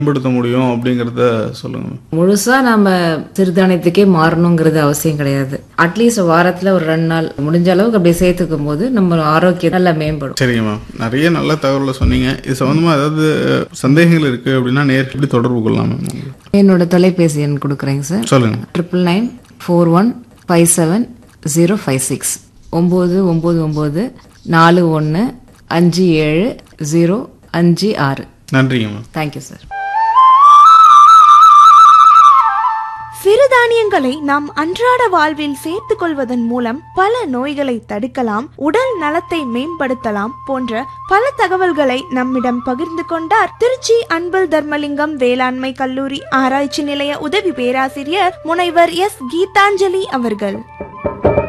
மேம்படுத்த முடியும் அப்படிங்கிறத சொல்லுங்க முழுசா நம்ம சிறுதானியத்துக்கே மாறணுங்கிறது அவசியம் கிடையாது அட்லீஸ்ட் வாரத்துல ஒரு ரெண்டு நாள் முடிஞ்ச அளவுக்கு அப்படி சேர்த்துக்கும் போது நம்ம ஆரோக்கியம் நல்லா மேம்படும் சரிங்க மேம் நிறைய நல்ல தகவலை சொன்னீங்க இது சம்மந்தமாக ஏதாவது சந்தேகங்கள் இருக்குது அப்படின்னா நேருக்கு எப்படி தொடர்பு கொள்ளலாம் மேம் உங்களுக்கு என்னோட தொலைபேசி எண் கொடுக்குறேங்க சார் சொல்லுங்க triple nine four one five seven zero five six ஒம்பது ஒம்பது ஒம்பது நாலு ஒன்று அஞ்சு ஏழு ஜீரோ அஞ்சு ஆறு நன்றிங்க மேம் தேங்க்யூ சார் சிறுதானியங்களை நாம் அன்றாட வாழ்வில் சேர்த்துக் கொள்வதன் மூலம் பல நோய்களை தடுக்கலாம் உடல் நலத்தை மேம்படுத்தலாம் போன்ற பல தகவல்களை நம்மிடம் பகிர்ந்து கொண்டார் திருச்சி அன்பல் தர்மலிங்கம் வேளாண்மை கல்லூரி ஆராய்ச்சி நிலைய உதவி பேராசிரியர் முனைவர் எஸ் கீதாஞ்சலி அவர்கள்